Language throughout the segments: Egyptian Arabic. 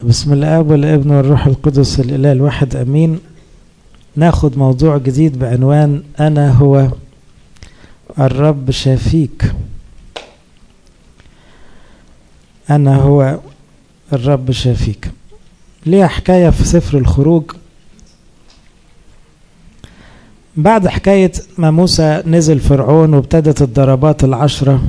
بسم الاب والابن والروح القدس الاله الواحد امين ناخد موضوع جديد بعنوان انا هو الرب شافيك انا هو الرب شافيك ليها حكايه في سفر الخروج بعد حكايه ما موسى نزل فرعون وابتدت الضربات العشره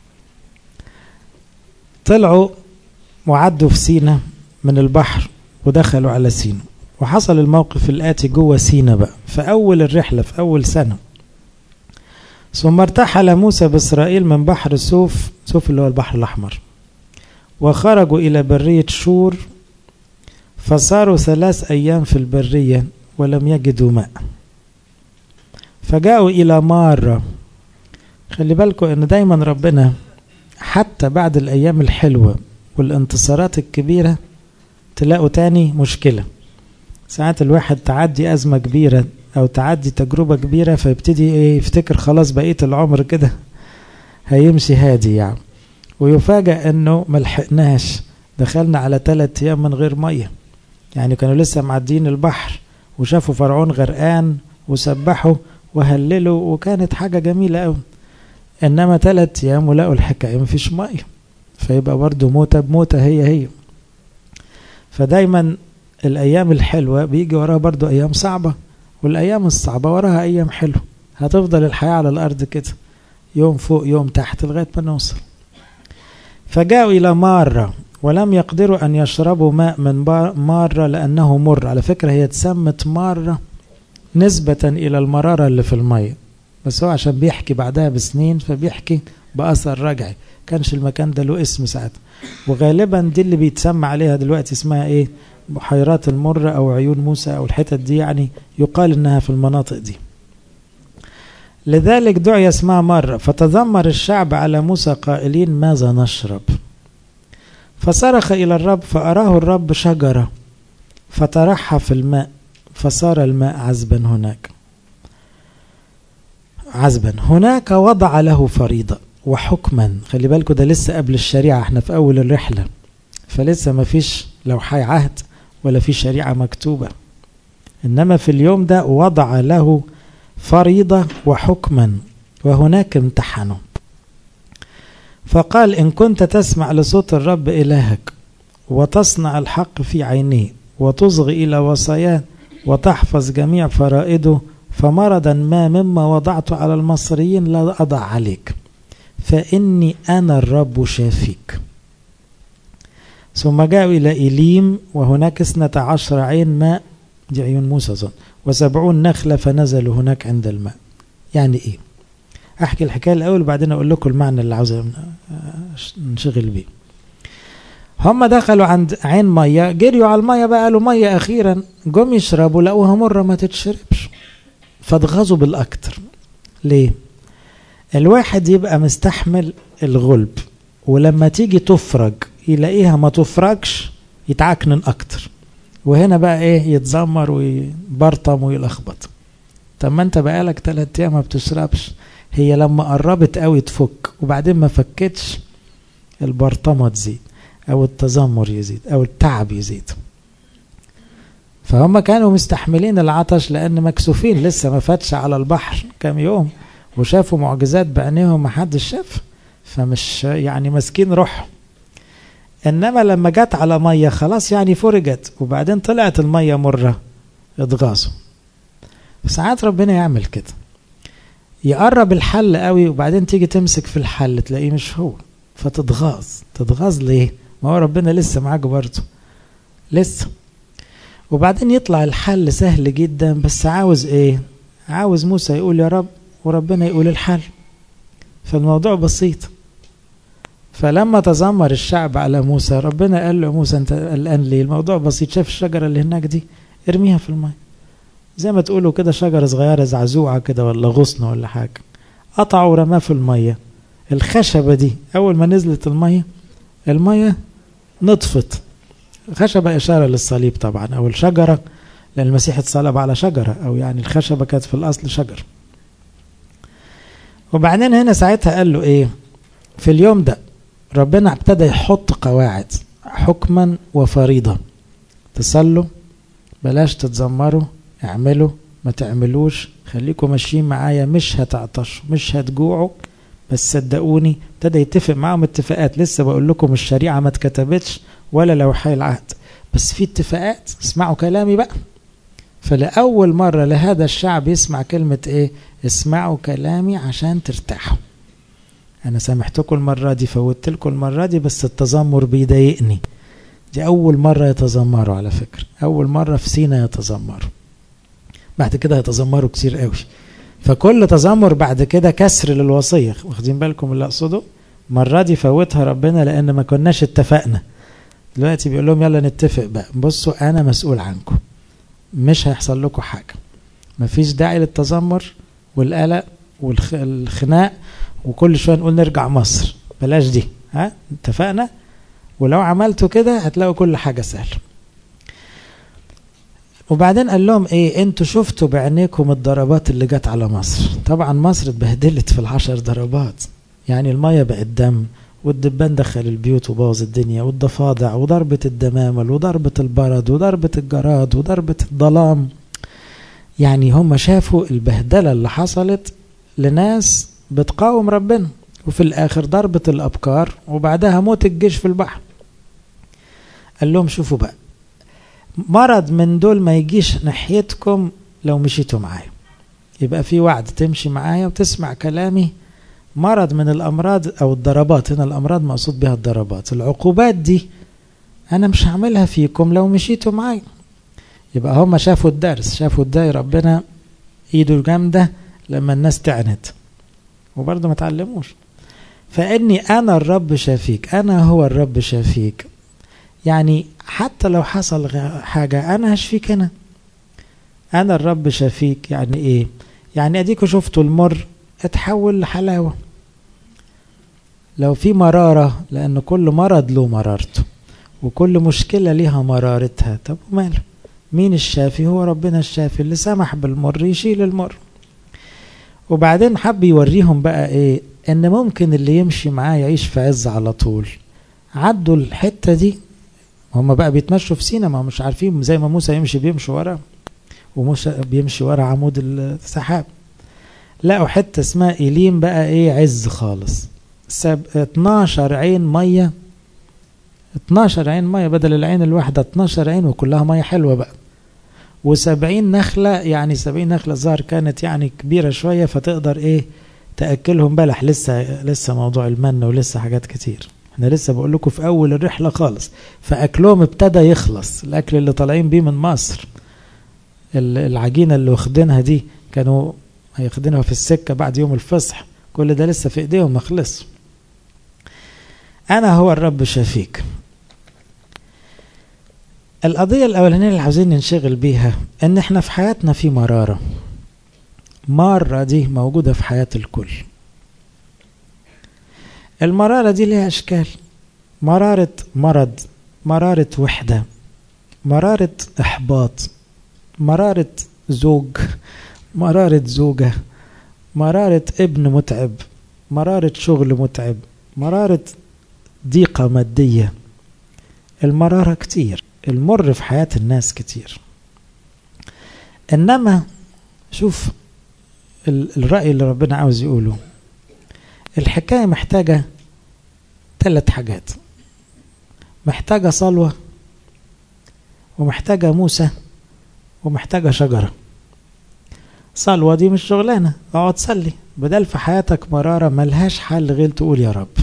طلعوا وعدوا في سينا من البحر ودخلوا على سينا وحصل الموقف الآتي جوه سينا بقى في أول الرحلة في أول سنة ثم ارتحل موسى بإسرائيل من بحر سوف سوف اللي هو البحر الأحمر وخرجوا إلى برية شور فصاروا ثلاث أيام في البرية ولم يجدوا ماء فجاءوا إلى مارة خلي بالكم إن دايما ربنا حتى بعد الأيام الحلوة والانتصارات الكبيرة تلاقوا تاني مشكلة ساعات الواحد تعدي أزمة كبيرة أو تعدي تجربة كبيرة فيبتدي إيه يفتكر خلاص بقية العمر كده هيمشي هادي يعني ويفاجأ إنه ملحقناش دخلنا على ثلاث أيام من غير مية يعني كانوا لسه معديين البحر وشافوا فرعون غرقان وسبحوا وهللوا وكانت حاجة جميلة أوي إنما ثلاث أيام ولقوا الحكاية مفيش مية فيبقى برضه موتة بموتة هي هي فدايما الأيام الحلوة بيجي وراها برضه أيام صعبة والأيام الصعبة وراها أيام حلوة هتفضل الحياة على الأرض كده يوم فوق يوم تحت لغاية ما نوصل فجاءوا إلى مارة ولم يقدروا أن يشربوا ماء من مارة لأنه مر على فكرة هي اتسمت مارة نسبة إلى المرارة اللي في المية بس هو عشان بيحكي بعدها بسنين فبيحكي بأثر رجعي كانش المكان ده له اسم ساعتها وغالبا دي اللي بيتسمى عليها دلوقتي اسمها ايه بحيرات المرة او عيون موسى او الحتت دي يعني يقال انها في المناطق دي لذلك دعي اسمها مرة فتذمر الشعب على موسى قائلين ماذا نشرب فصرخ إلى الرب فأراه الرب شجرة فطرحها في الماء فصار الماء عذبا هناك عذبا هناك وضع له فريضة وحكما خلي بالكم ده لسه قبل الشريعة احنا في أول الرحلة فلسه ما فيش لوحي عهد ولا في شريعة مكتوبة إنما في اليوم ده وضع له فريضة وحكما وهناك امتحنه فقال إن كنت تسمع لصوت الرب إلهك وتصنع الحق في عينيه وتصغي إلى وصاياه وتحفظ جميع فرائده فمرضا ما مما وضعته على المصريين لا أضع عليك فإني أنا الرب شافيك ثم جاءوا إلى إليم وهناك اثنة عشر عين ماء دي عيون موسى ظن وسبعون نخلة فنزلوا هناك عند الماء يعني إيه أحكي الحكاية الأول وبعدين أقول لكم المعنى اللي عاوز نشغل بيه هم دخلوا عند عين مية جريوا على المية بقى قالوا مية أخيرا جم يشربوا لقوها مرة ما تتشربش فاتغاظوا بالأكتر ليه الواحد يبقى مستحمل الغلب ولما تيجي تفرج يلاقيها ما تفرجش يتعكنن اكتر وهنا بقى ايه يتذمر ويبرطم ويلخبط طب ما انت بقالك تلات ايام ما بتشربش هي لما قربت قوي تفك وبعدين ما فكتش البرطمه تزيد او التذمر يزيد او التعب يزيد فهم كانوا مستحملين العطش لان مكسوفين لسه ما فاتش على البحر كام يوم وشافوا معجزات بعينيهم ما حدش شاف فمش يعني ماسكين روحهم انما لما جت على ميه خلاص يعني فرجت وبعدين طلعت الميه مره اتغاظوا ساعات ربنا يعمل كده يقرب الحل قوي وبعدين تيجي تمسك في الحل تلاقيه مش هو فتتغاظ تتغاظ ليه ما هو ربنا لسه معاك برضه لسه وبعدين يطلع الحل سهل جدا بس عاوز ايه عاوز موسى يقول يا رب وربنا يقول الحل فالموضوع بسيط فلما تذمر الشعب على موسى ربنا قال له موسى انت قلقان ليه الموضوع بسيط شاف الشجره اللي هناك دي ارميها في الماء زي ما تقولوا كده شجره صغيره زعزوعه كده ولا غصن ولا حاجه قطعه ورماه في الميه الخشبه دي اول ما نزلت الميه الميه نطفت خشبه اشاره للصليب طبعا او الشجره لان المسيح اتصلب على شجره او يعني الخشبه كانت في الاصل شجر وبعدين هنا ساعتها قال له ايه في اليوم ده ربنا ابتدى يحط قواعد حكما وفريضة تصلوا بلاش تتذمروا اعملوا ما تعملوش خليكم ماشيين معايا مش هتعطشوا مش هتجوعوا بس صدقوني ابتدى يتفق معاهم اتفاقات لسه بقول لكم الشريعة ما اتكتبتش ولا لوحي العهد بس في اتفاقات اسمعوا كلامي بقى فلأول مرة لهذا الشعب يسمع كلمة ايه اسمعوا كلامي عشان ترتاحوا انا سامحتكم المرة دي فوتت لكم المرة دي بس التذمر بيضايقني دي اول مرة يتذمروا على فكرة اول مرة في سينا يتذمروا بعد كده يتذمروا كتير قوي فكل تذمر بعد كده كسر للوصية واخدين بالكم اللي اقصده مرة دي فوتها ربنا لان ما كناش اتفقنا دلوقتي بيقول لهم يلا نتفق بقى بصوا انا مسؤول عنكم مش هيحصل لكم حاجة مفيش داعي للتذمر والقلق والخناق وكل شوية نقول نرجع مصر بلاش دي ها اتفقنا ولو عملتوا كده هتلاقوا كل حاجة سهلة وبعدين قال لهم ايه انتوا شفتوا بعينيكم الضربات اللي جت على مصر طبعا مصر اتبهدلت في العشر ضربات يعني المية بقت دم والدبان دخل البيوت وبوظ الدنيا والضفادع وضربة الدمامل وضربة البرد وضربة الجراد وضربة الظلام يعني هم شافوا البهدلة اللي حصلت لناس بتقاوم ربنا وفي الآخر ضربة الأبكار وبعدها موت الجيش في البحر قال لهم شوفوا بقى مرض من دول ما يجيش ناحيتكم لو مشيتوا معايا يبقى في وعد تمشي معايا وتسمع كلامي مرض من الأمراض أو الضربات هنا الأمراض مقصود بها الضربات العقوبات دي أنا مش هعملها فيكم لو مشيتوا معايا يبقى هم شافوا الدرس شافوا ازاي ربنا ايده جامدة لما الناس تعنت وبرضه ما تعلموش فاني انا الرب شافيك انا هو الرب شافيك يعني حتى لو حصل حاجة انا هشفيك انا انا الرب شافيك يعني ايه يعني اديكوا شفتوا المر اتحول لحلاوة لو في مرارة لان كل مرض له مرارته وكل مشكلة ليها مرارتها طب وماله مين الشافي هو ربنا الشافي اللي سمح بالمر يشيل المر وبعدين حب يوريهم بقى ايه ان ممكن اللي يمشي معاه يعيش في عز على طول عدوا الحتة دي هم بقى بيتمشوا في سينا ما مش عارفين زي ما موسى يمشي بيمشي ورا وموسى بيمشي ورا عمود السحاب لقوا حتة اسمها إيليم بقى ايه عز خالص سب 12 عين مية 12 عين مية بدل العين الواحدة 12 عين وكلها مية حلوة بقى وسبعين نخلة يعني سبعين نخلة الظاهر كانت يعني كبيرة شوية فتقدر ايه تأكلهم بلح لسه لسه موضوع المن ولسه حاجات كتير احنا لسه بقول لكم في اول الرحلة خالص فاكلهم ابتدى يخلص الاكل اللي طالعين بيه من مصر العجينة اللي واخدينها دي كانوا هياخدينها في السكة بعد يوم الفصح كل ده لسه في ايديهم ما خلص انا هو الرب شافيك القضية الأولانية اللي عاوزين ننشغل بيها إن إحنا في حياتنا في مرارة مرة دي موجودة في حياة الكل المرارة دي ليها أشكال مرارة مرض مرارة وحدة مرارة إحباط مرارة زوج مرارة زوجة مرارة ابن متعب مرارة شغل متعب مرارة ضيقة مادية المرارة كتير المر في حياة الناس كتير إنما شوف الرأي اللي ربنا عاوز يقوله الحكاية محتاجة ثلاث حاجات محتاجة صلوة ومحتاجة موسى ومحتاجة شجرة صلوة دي مش شغلانة اقعد صلي بدل في حياتك مرارة ملهاش حل غير تقول يا رب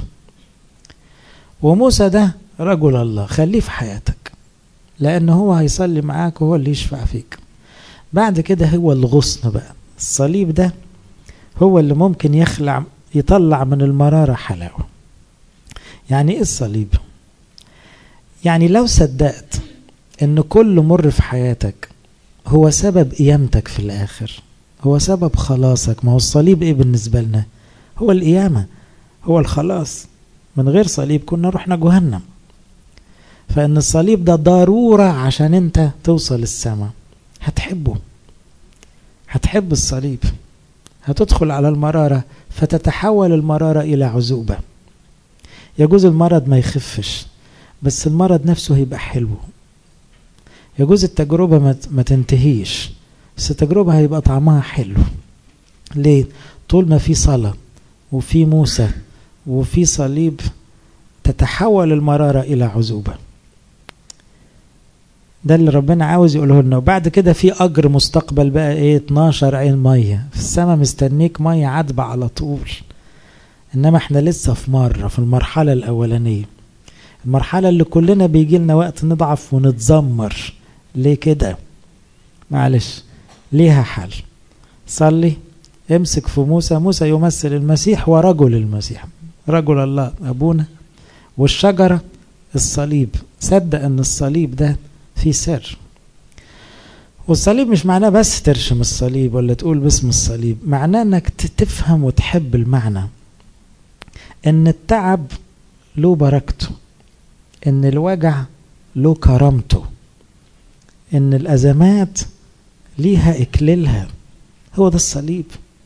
وموسى ده رجل الله خليه في حياتك لأن هو هيصلي معاك وهو اللي يشفع فيك بعد كده هو الغصن بقى الصليب ده هو اللي ممكن يخلع يطلع من المرارة حلاوة يعني ايه الصليب يعني لو صدقت ان كل مر في حياتك هو سبب قيامتك في الاخر هو سبب خلاصك ما هو الصليب ايه بالنسبة لنا هو القيامة هو الخلاص من غير صليب كنا رحنا جهنم فان الصليب ده ضرورة عشان انت توصل السماء هتحبه هتحب الصليب هتدخل على المرارة فتتحول المرارة إلى عزوبة يجوز المرض ما يخفش بس المرض نفسه هيبقى حلو يجوز التجربة ما تنتهيش بس التجربة هيبقى طعمها حلو ليه؟ طول ما في صلاة وفي موسى وفي صليب تتحول المرارة إلى عذوبة ده اللي ربنا عاوز يقوله لنا وبعد كده في أجر مستقبل بقى إيه 12 عين مية في السماء مستنيك مية عذبة على طول إنما إحنا لسه في مرة في المرحلة الأولانية المرحلة اللي كلنا بيجي لنا وقت نضعف ونتذمر ليه كده معلش ليها حل صلي امسك في موسى موسى يمثل المسيح ورجل المسيح رجل الله أبونا والشجرة الصليب صدق أن الصليب ده فيه سر والصليب مش معناه بس ترشم الصليب ولا تقول باسم الصليب معناه انك تفهم وتحب المعنى ان التعب له بركته ان الوجع له كرامته ان الازمات ليها اكليلها هو ده الصليب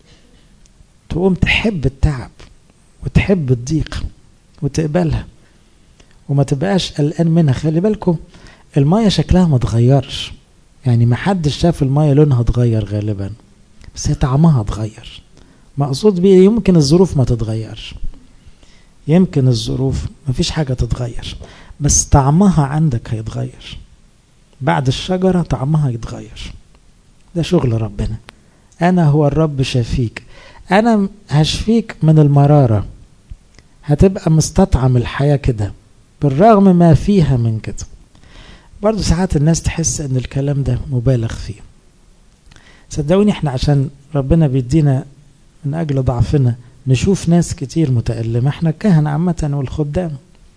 تقوم تحب التعب وتحب الضيق وتقبلها وما تبقاش قلقان منها خلي بالكم المايه شكلها ما اتغيرش يعني ما حدش شاف المايه لونها اتغير غالبا بس هي طعمها اتغير مقصود بيه يمكن الظروف ما تتغيرش يمكن الظروف ما فيش حاجة تتغير بس طعمها عندك هيتغير بعد الشجرة طعمها يتغير ده شغل ربنا أنا هو الرب شافيك أنا هشفيك من المرارة هتبقى مستطعم الحياة كده بالرغم ما فيها من كده برضو ساعات الناس تحس ان الكلام ده مبالغ فيه صدقوني احنا عشان ربنا بيدينا من اجل ضعفنا نشوف ناس كتير متألمة احنا الكهنة عامة والخدام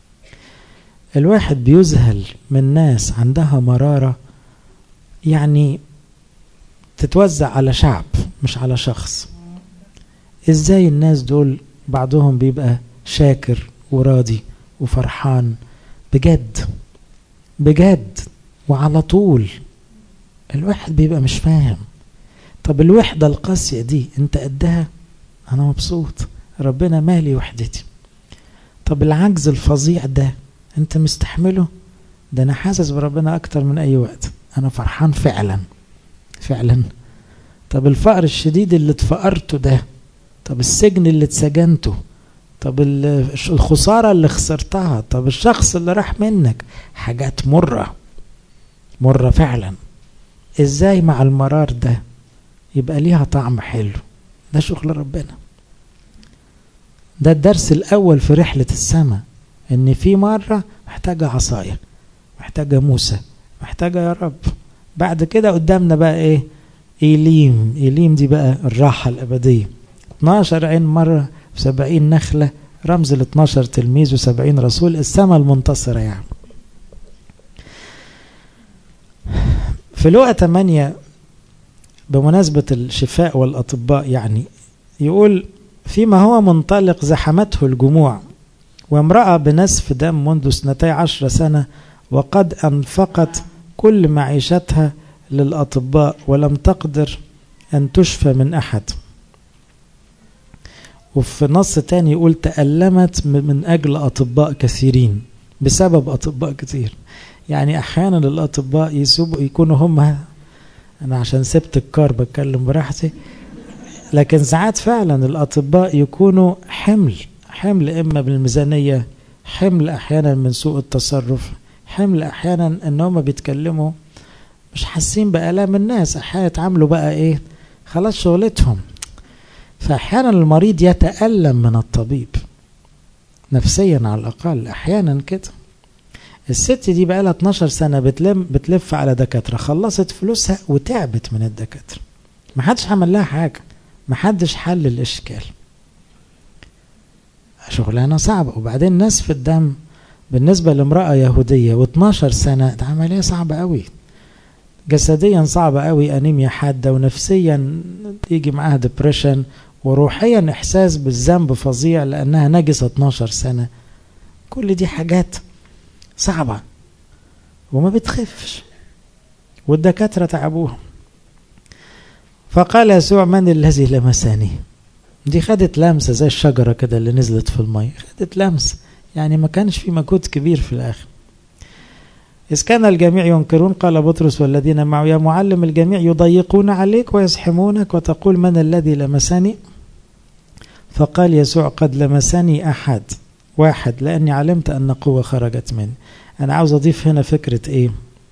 الواحد بيذهل من ناس عندها مرارة يعني تتوزع على شعب مش على شخص ازاي الناس دول بعضهم بيبقى شاكر وراضي وفرحان بجد بجد وعلى طول الواحد بيبقى مش فاهم طب الوحدة القاسية دي انت قدها انا مبسوط ربنا مالي وحدتي طب العجز الفظيع ده انت مستحمله ده انا حاسس بربنا اكتر من اي وقت انا فرحان فعلا فعلا طب الفقر الشديد اللي اتفقرته ده طب السجن اللي اتسجنته طب الخسارة اللي خسرتها طب الشخص اللي راح منك حاجات مرة مرة فعلا ازاي مع المرار ده يبقى ليها طعم حلو ده شغل ربنا ده الدرس الأول في رحلة السماء إن في مرة محتاجة عصاية محتاجة موسى محتاجة يا رب بعد كده قدامنا بقى إيه إيليم إيليم دي بقى الراحة الأبدية 12 عين مرة في 70 نخلة رمز ال 12 تلميذ و70 رسول السماء المنتصرة يعني في لقى 8 بمناسبة الشفاء والأطباء يعني يقول فيما هو منطلق زحمته الجموع وامرأة بنسف دم منذ اثنتي عشر سنة وقد أنفقت كل معيشتها للأطباء ولم تقدر أن تشفى من أحد وفي نص تاني يقول تألمت من أجل أطباء كثيرين بسبب أطباء كثير يعني أحيانا الأطباء يسوبوا يكونوا هم أنا عشان سبت الكار بتكلم براحتي لكن ساعات فعلا الأطباء يكونوا حمل حمل إما بالميزانية حمل أحيانا من سوء التصرف حمل أحيانا إن هم بيتكلموا مش حاسين بآلام الناس أحيانا يتعاملوا بقى إيه خلاص شغلتهم فأحيانا المريض يتألم من الطبيب نفسيا على الأقل أحيانا كده الست دي بقى لها 12 سنة بتلم بتلف على دكاترة خلصت فلوسها وتعبت من الدكاترة ما حدش عمل لها حاجة ما حدش حل الإشكال شغلانة صعبة وبعدين نسف الدم بالنسبة لامرأة يهودية و12 سنة ده عملية صعبة قوي جسديا صعبة قوي أنيميا حادة ونفسيا يجي معاها ديبريشن وروحيا إحساس بالذنب فظيع لأنها نجسة 12 سنة كل دي حاجات صعبة وما بتخفش والدكاترة تعبوهم فقال يسوع من الذي لمسني دي خدت لمسة زي الشجرة كده اللي نزلت في المية خدت لمسة يعني ما كانش في مجهود كبير في الآخر إذ كان الجميع ينكرون قال بطرس والذين معه يا معلم الجميع يضيقون عليك ويزحمونك وتقول من الذي لمسني فقال يسوع قد لمسني أحد واحد لأني علمت أن قوة خرجت مني أنا عاوز أضيف هنا فكرة إيه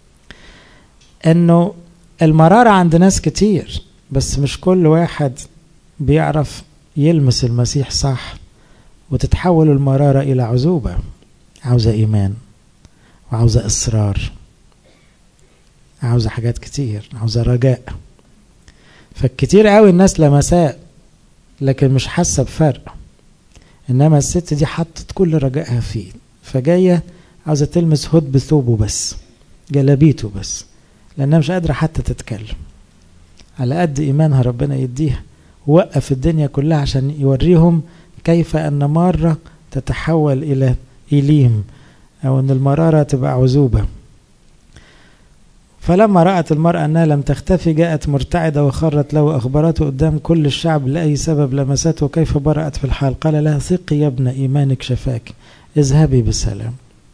أنه المرارة عند ناس كتير بس مش كل واحد بيعرف يلمس المسيح صح وتتحول المرارة إلى عزوبة عاوزة إيمان وعاوزة إصرار عاوزة حاجات كتير عاوزة رجاء فالكتير قوي الناس لمساء لكن مش حاسة بفرق إنما الست دي حطت كل رجائها فيه فجاية عاوزة تلمس هد بثوبه بس جلابيته بس لأنها مش قادرة حتى تتكلم على قد إيمانها ربنا يديها وقف الدنيا كلها عشان يوريهم كيف أن مرة تتحول إلى إليم أو أن المرارة تبقى عزوبة فلما رأت المرأة أنها لم تختفي جاءت مرتعدة وخرت له وأخبرته قدام كل الشعب لأي سبب لمسته وكيف برأت في الحال قال لها ثقي يا ابن إيمانك شفاك اذهبي بسلام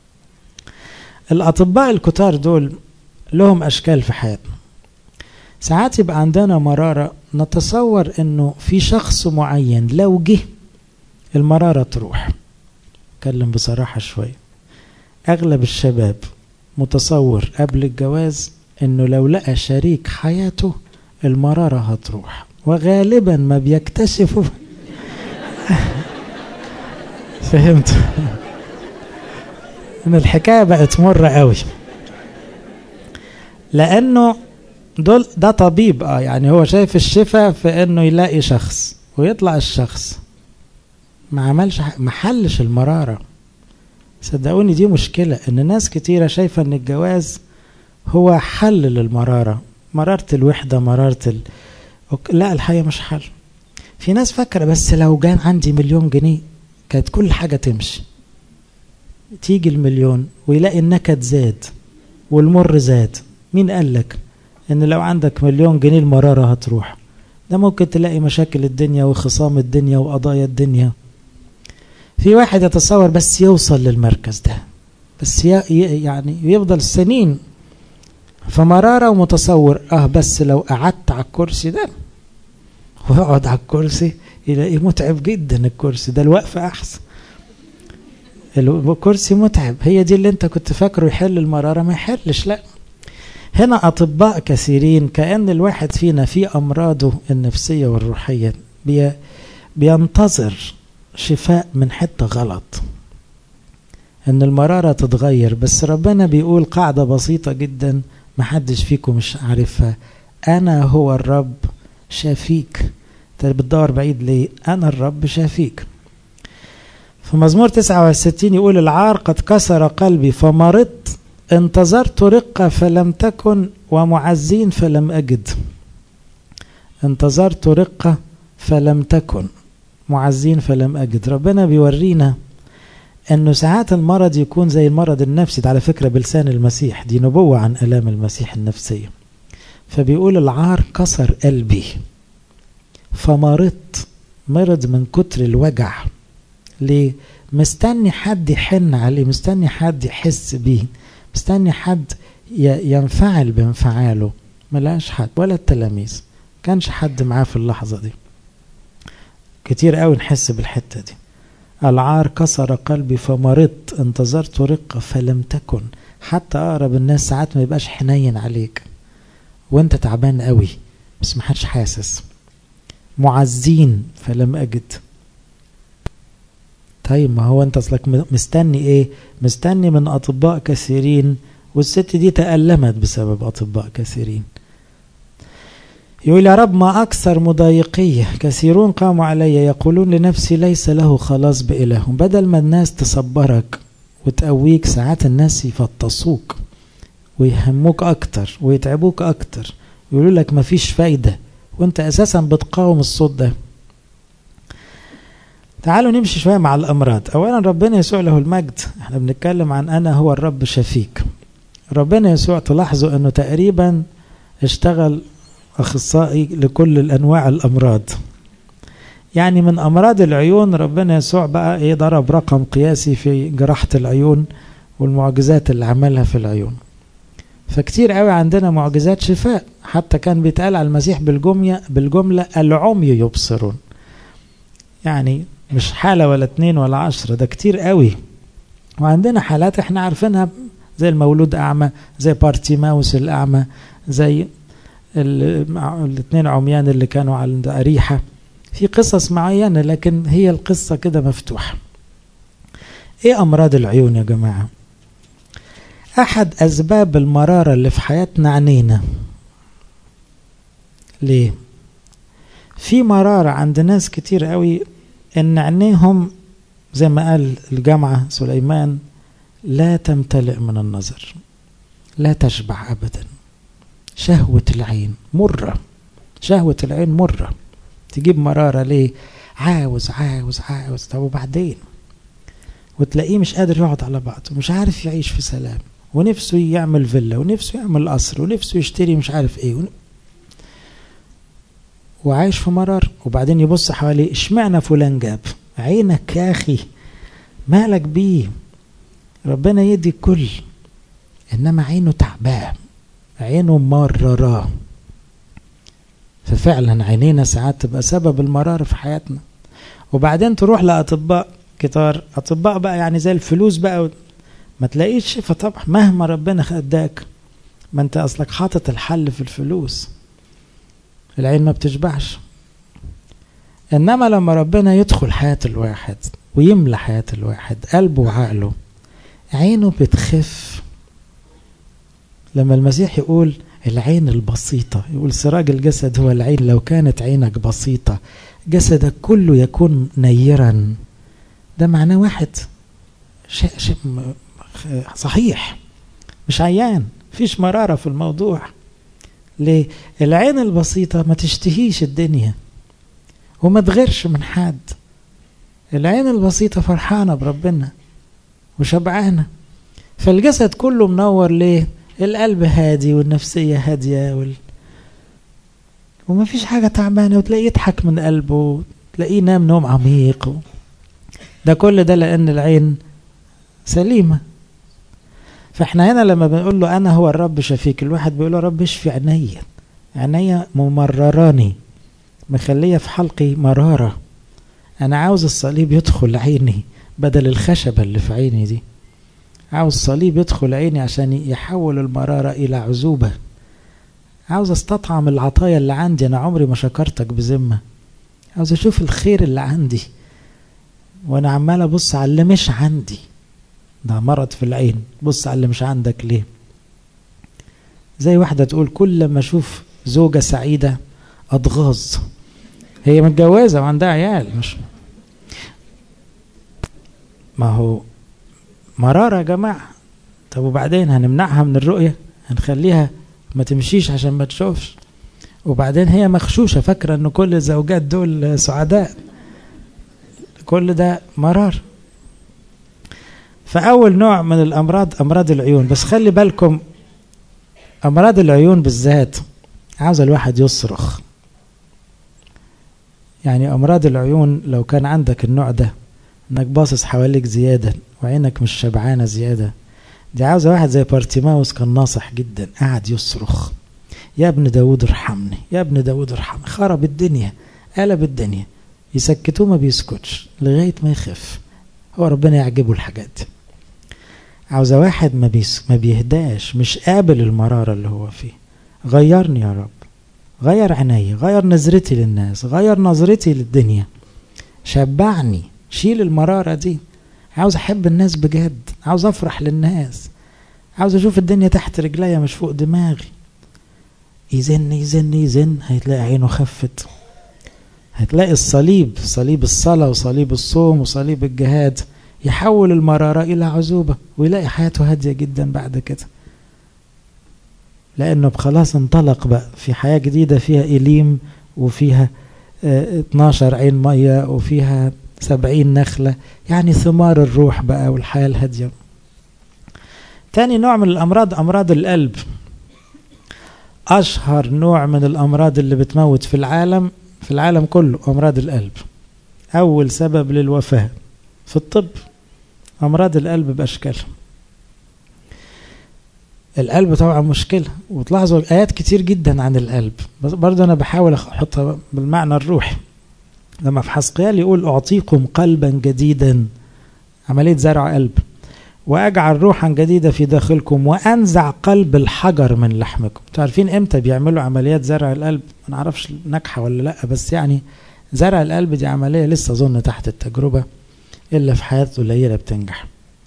الأطباء الكتار دول لهم أشكال في حياتنا ساعات يبقى عندنا مرارة نتصور أنه في شخص معين لو جه المرارة تروح أتكلم بصراحة شوية أغلب الشباب متصور قبل الجواز أنه لو لقى شريك حياته المرارة هتروح وغالبا ما بيكتشفوا فهمت ان الحكايه بقت مره قوي لانه دول ده طبيب اه يعني هو شايف الشفاء في انه يلاقي شخص ويطلع الشخص ما عملش ما حلش المراره صدقوني دي مشكله ان ناس كتيره شايفه ان الجواز هو حل للمراره مراره الوحده مراره ال... لا الحقيقه مش حل في ناس فاكره بس لو كان عندي مليون جنيه كانت كل حاجه تمشي تيجي المليون ويلاقي النكد زاد والمر زاد مين قال لك ان لو عندك مليون جنيه المرارة هتروح ده ممكن تلاقي مشاكل الدنيا وخصام الدنيا وقضايا الدنيا في واحد يتصور بس يوصل للمركز ده بس يعني يفضل سنين فمرارة ومتصور اه بس لو قعدت على الكرسي ده ويقعد على الكرسي يلاقيه متعب جدا الكرسي ده الوقفة احسن الكرسي متعب هي دي اللي انت كنت فاكره يحل المرارة ما يحلش لا هنا أطباء كثيرين كأن الواحد فينا في أمراضه النفسية والروحية بي بينتظر شفاء من حتة غلط ان المرارة تتغير بس ربنا بيقول قاعدة بسيطة جدا محدش فيكم مش عارفها انا هو الرب شافيك انت بتدور بعيد ليه انا الرب شافيك في مزمور 69 يقول العار قد كسر قلبي فمرضت انتظرت رقة فلم تكن ومعزين فلم أجد انتظرت رقة فلم تكن معزين فلم أجد ربنا بيورينا أنه ساعات المرض يكون زي المرض النفسي ده على فكرة بلسان المسيح دي نبوة عن ألام المسيح النفسية فبيقول العار كسر قلبي فمرضت مرض من كتر الوجع ليه مستني حد يحن عليه مستني حد يحس بيه مستني حد ينفعل بانفعاله ملاش حد ولا التلاميذ كانش حد معاه في اللحظة دي كتير قوي نحس بالحتة دي العار كسر قلبي فمرضت انتظرت رقة فلم تكن حتى أقرب الناس ساعات ما يبقاش حنين عليك وانت تعبان قوي بس ما حدش حاسس معزين فلم أجد طيب ما هو انت اصلك مستني ايه مستني من اطباء كثيرين والست دي تألمت بسبب اطباء كثيرين يقول يا رب ما أكثر مضايقية كثيرون قاموا علي يقولون لنفسي ليس له خلاص بإله بدل ما الناس تصبرك وتقويك ساعات الناس يفطسوك ويهموك أكتر ويتعبوك أكتر يقولوا لك مفيش فايدة وانت أساسا بتقاوم الصوت ده تعالوا نمشي شوية مع الأمراض أولا ربنا يسوع له المجد احنا بنتكلم عن أنا هو الرب شفيك ربنا يسوع تلاحظوا أنه تقريبا اشتغل أخصائي لكل الأنواع الأمراض يعني من أمراض العيون ربنا يسوع بقى إيه ضرب رقم قياسي في جراحة العيون والمعجزات اللي عملها في العيون فكتير قوي عندنا معجزات شفاء حتى كان بيتقال على المسيح بالجملة بالجملة العمي يبصرون يعني مش حالة ولا اتنين ولا عشرة ده كتير قوي وعندنا حالات احنا عارفينها زي المولود أعمى زي بارتيماوس الأعمى زي الاثنين عميان اللي كانوا عند أريحة في قصص معينة لكن هي القصة كده مفتوحة ايه أمراض العيون يا جماعة أحد أسباب المرارة اللي في حياتنا عنينا ليه في مرارة عند ناس كتير قوي إن عينيهم زي ما قال الجامعة سليمان لا تمتلئ من النظر لا تشبع أبدا شهوة العين مرة شهوة العين مرة تجيب مرارة ليه عاوز عاوز عاوز طب وبعدين وتلاقيه مش قادر يقعد على بعضه مش عارف يعيش في سلام ونفسه يعمل فيلا ونفسه يعمل قصر ونفسه يشتري مش عارف ايه ون... وعايش في مرار وبعدين يبص حواليه اشمعنى فلان جاب عينك يا اخي مالك بيه ربنا يدي الكل انما عينه تعباه عينه مرراه ففعلا عينينا ساعات تبقى سبب المرار في حياتنا وبعدين تروح لأطباء كتار أطباء بقى يعني زي الفلوس بقى ما تلاقيش شفا طبعا مهما ربنا خداك ما انت اصلك حاطط الحل في الفلوس العين ما بتشبعش انما لما ربنا يدخل حياة الواحد ويملى حياة الواحد قلبه وعقله عينه بتخف لما المسيح يقول العين البسيطة يقول سراج الجسد هو العين لو كانت عينك بسيطة جسدك كله يكون نيرا ده معناه واحد شيء شيء صحيح مش عيان فيش مرارة في الموضوع ليه العين البسيطة ما تشتهيش الدنيا وما تغيرش من حد العين البسيطة فرحانة بربنا وشبعانة فالجسد كله منور ليه القلب هادي والنفسية هادية وال... وما فيش حاجة تعبانة وتلاقيه يضحك من قلبه تلاقيه نام نوم عميق و... ده كل ده لأن العين سليمة فاحنا هنا لما بنقول له أنا هو الرب شفيك الواحد بيقول له رب اشفي عينيا عينيا ممرراني مخلية في حلقي مرارة أنا عاوز الصليب يدخل عيني بدل الخشبة اللي في عيني دي عاوز الصليب يدخل عيني عشان يحول المرارة إلى عزوبة عاوز استطعم العطايا اللي عندي أنا عمري ما شكرتك بذمة عاوز أشوف الخير اللي عندي وأنا عمال أبص على اللي مش عندي ده مرض في العين بص على اللي مش عندك ليه زي واحدة تقول كل ما أشوف زوجة سعيدة أتغاظ هي متجوزة وعندها عيال مش ما هو مرارة يا جماعة طب وبعدين هنمنعها من الرؤية هنخليها ما تمشيش عشان ما تشوفش وبعدين هي مخشوشة فاكرة ان كل الزوجات دول سعداء كل ده مرار فأول نوع من الأمراض أمراض العيون بس خلي بالكم أمراض العيون بالذات عاوز الواحد يصرخ يعني أمراض العيون لو كان عندك النوع ده انك باصص حواليك زيادة وعينك مش شبعانة زيادة دي عاوزة واحد زي بارتيماوس كان ناصح جدا قعد يصرخ يا ابن داود ارحمني يا ابن داود ارحمني خرب الدنيا قلب الدنيا يسكتوه ما بيسكتش لغاية ما يخف هو ربنا يعجبه الحاجات دي عاوزة واحد ما, بيس ما بيهداش مش قابل المرارة اللي هو فيه غيرني يا رب غير عيني غير نظرتي للناس غير نظرتي للدنيا شبعني شيل المرارة دي عاوز أحب الناس بجد عاوز أفرح للناس عاوز أشوف الدنيا تحت رجليا مش فوق دماغي يزن يزن يزن هتلاقي عينه خفت هتلاقي الصليب صليب الصلاة وصليب الصوم وصليب الجهاد يحول المرارة إلى عزوبة ويلاقي حياته هادية جدا بعد كده لأنه خلاص انطلق بقى في حياة جديدة فيها إليم وفيها اه 12 عين مية وفيها سبعين نخلة يعني ثمار الروح بقى والحياة الهادية تاني نوع من الأمراض أمراض القلب أشهر نوع من الأمراض اللي بتموت في العالم في العالم كله أمراض القلب أول سبب للوفاة في الطب أمراض القلب بأشكالها القلب طبعا مشكلة وتلاحظوا آيات كتير جدا عن القلب بس برضه أنا بحاول أحطها بالمعنى الروحي لما في حسقيال يقول أعطيكم قلبا جديدا عملية زرع قلب وأجعل روحا جديدة في داخلكم وأنزع قلب الحجر من لحمكم تعرفين إمتى بيعملوا عمليات زرع القلب ما نعرفش ناجحة ولا لأ بس يعني زرع القلب دي عملية لسه أظن تحت التجربة إلا في حياة قليلة بتنجح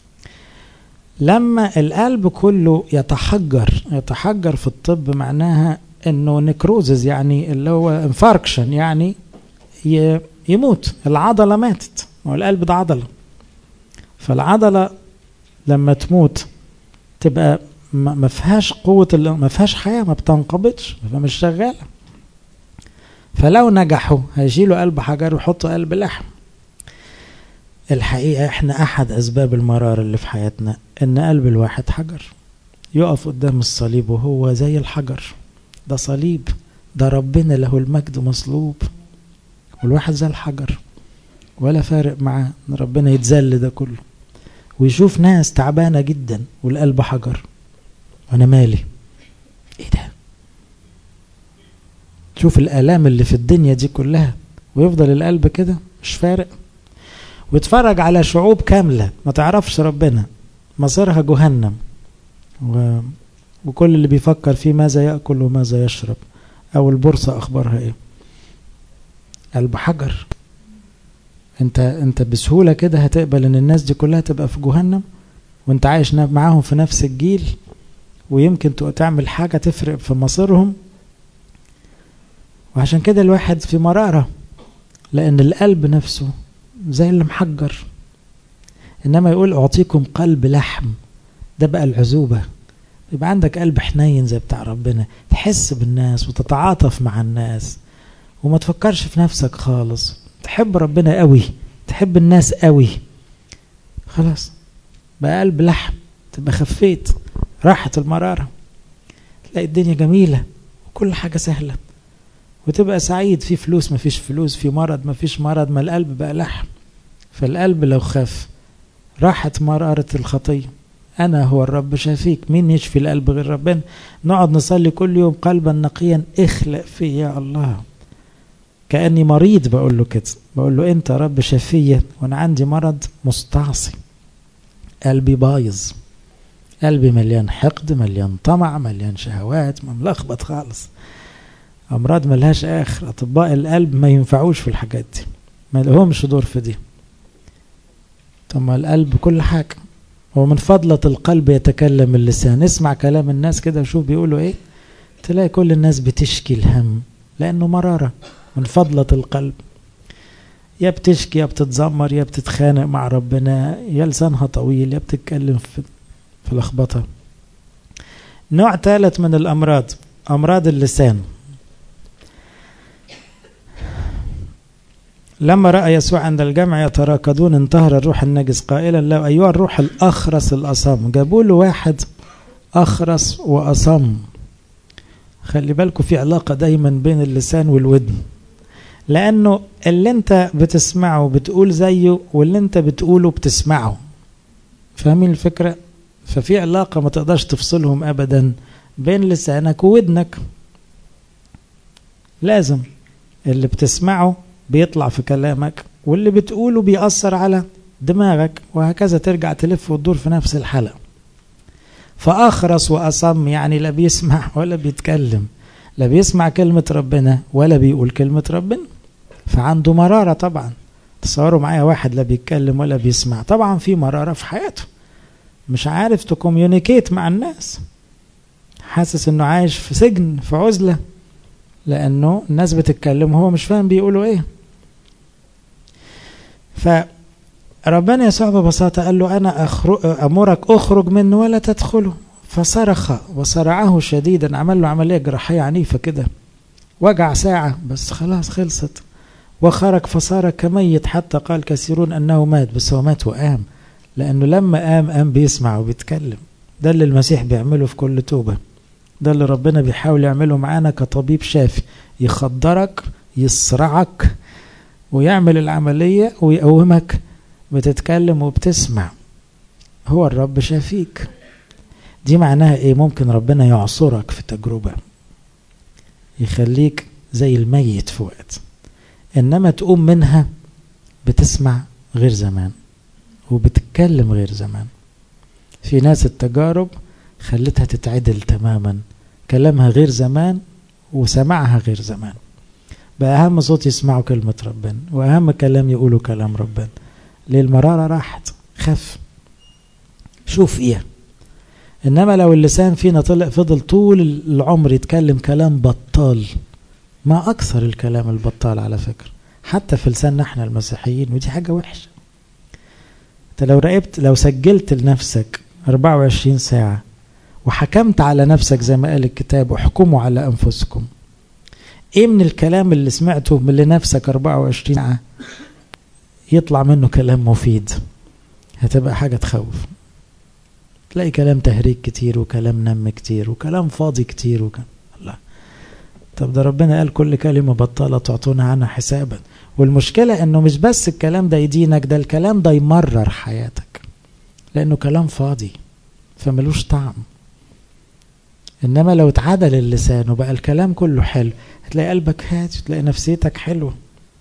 لما القلب كله يتحجر يتحجر في الطب معناها انه نكروزز يعني اللي هو انفاركشن يعني يموت العضلة ماتت هو القلب ده عضلة فالعضلة لما تموت تبقى ما فيهاش قوة ما فيهاش حياة ما بتنقبضش فمش شغالة فلو نجحوا هيشيلوا قلب حجر ويحطوا قلب لحم الحقيقة احنا احد اسباب المرار اللي في حياتنا ان قلب الواحد حجر يقف قدام الصليب وهو زي الحجر ده صليب ده ربنا له المجد مصلوب والواحد زي الحجر ولا فارق معاه ان ربنا يتذل ده كله ويشوف ناس تعبانة جدا والقلب حجر وانا مالي ايه ده شوف الالام اللي في الدنيا دي كلها ويفضل القلب كده مش فارق ويتفرج على شعوب كاملة ما تعرفش ربنا مصيرها جهنم و... وكل اللي بيفكر فيه ماذا يأكل وماذا يشرب أو البورصة أخبارها إيه قلب حجر انت انت بسهوله كده هتقبل ان الناس دي كلها تبقى في جهنم وانت عايش معاهم في نفس الجيل ويمكن تعمل حاجه تفرق في مصيرهم وعشان كده الواحد في مراره لان القلب نفسه زي اللي محجر انما يقول اعطيكم قلب لحم ده بقى العزوبه يبقى عندك قلب حنين زي بتاع ربنا تحس بالناس وتتعاطف مع الناس وما تفكرش في نفسك خالص تحب ربنا قوي تحب الناس قوي خلاص بقى قلب لحم تبقى خفيت راحت المرارة تلاقي الدنيا جميلة وكل حاجة سهلة وتبقى سعيد في فلوس ما فيش فلوس في مرض ما فيش مرض ما القلب بقى لحم فالقلب لو خاف راحت مرارة الخطية أنا هو الرب شافيك مين يشفي القلب غير ربنا نقعد نصلي كل يوم قلبا نقيا اخلق في يا الله كأني مريض بقول له كده بقول له أنت رب شفية وأنا عندي مرض مستعصي قلبي بايظ قلبي مليان حقد مليان طمع مليان شهوات ملخبط خالص أمراض ملهاش آخر أطباء القلب ما ينفعوش في الحاجات دي ما لهمش دور في دي ثم القلب كل حاجة ومن فضلة القلب يتكلم اللسان اسمع كلام الناس كده وشوف بيقولوا ايه تلاقي كل الناس بتشكي الهم لأنه مرارة من فضلة القلب يا بتشكي يا بتتذمر يا بتتخانق مع ربنا يا لسانها طويل يا بتتكلم في في لخبطة نوع ثالث من الأمراض أمراض اللسان لما رأى يسوع عند الجمع يتراكضون انتهر الروح النجس قائلا له أيها الروح الأخرس الأصم جابوا له واحد أخرس وأصم خلي بالكم في علاقة دايما بين اللسان والودن لأنه اللي انت بتسمعه بتقول زيه واللي انت بتقوله بتسمعه فاهمين الفكرة ففي علاقة ما تقدرش تفصلهم أبدا بين لسانك وودنك لازم اللي بتسمعه بيطلع في كلامك واللي بتقوله بيأثر على دماغك وهكذا ترجع تلف وتدور في نفس الحلقة فأخرس وأصم يعني لا بيسمع ولا بيتكلم لا بيسمع كلمة ربنا ولا بيقول كلمة ربنا فعنده مرارة طبعا تصوروا معايا واحد لا بيتكلم ولا بيسمع طبعا في مرارة في حياته مش عارف تكوميونيكيت مع الناس حاسس انه عايش في سجن في عزلة لانه الناس بتتكلم وهو مش فاهم بيقولوا ايه فربنا يسوع ببساطة قال له أنا أمرك أخرج منه ولا تدخله فصرخ وصرعه شديدا عمل له عملية جراحية عنيفة كده وجع ساعة بس خلاص خلصت وخرج فصار كميت حتى قال كثيرون أنه مات بس هو مات وقام لأنه لما قام قام بيسمع وبيتكلم ده اللي المسيح بيعمله في كل توبة ده اللي ربنا بيحاول يعمله معانا كطبيب شافي يخدرك يصرعك ويعمل العملية ويقومك بتتكلم وبتسمع هو الرب شافيك دي معناها ايه ممكن ربنا يعصرك في تجربة يخليك زي الميت في وقت انما تقوم منها بتسمع غير زمان وبتتكلم غير زمان في ناس التجارب خلتها تتعدل تماما كلامها غير زمان وسمعها غير زمان بقى أهم صوت يسمعوا كلمة ربنا وأهم كلام يقولوا كلام ربنا ليه المرارة راحت خف شوف إيه إنما لو اللسان فينا طلع فضل طول العمر يتكلم كلام بطال ما أكثر الكلام البطال على فكرة حتى في لساننا احنا المسيحيين ودي حاجة وحشة انت لو راقبت لو سجلت لنفسك 24 ساعة وحكمت على نفسك زي ما قال الكتاب احكموا على أنفسكم ايه من الكلام اللي سمعته من لنفسك 24 ساعة يطلع منه كلام مفيد هتبقى حاجة تخوف تلاقي كلام تهريج كتير وكلام نم كتير وكلام فاضي كتير وكلام الله طب ده ربنا قال كل كلمة بطالة تعطونا عنها حسابا والمشكلة انه مش بس الكلام ده يدينك ده الكلام ده يمرر حياتك لانه كلام فاضي فملوش طعم انما لو اتعدل اللسان وبقى الكلام كله حلو هتلاقي قلبك هادي تلاقي نفسيتك حلوه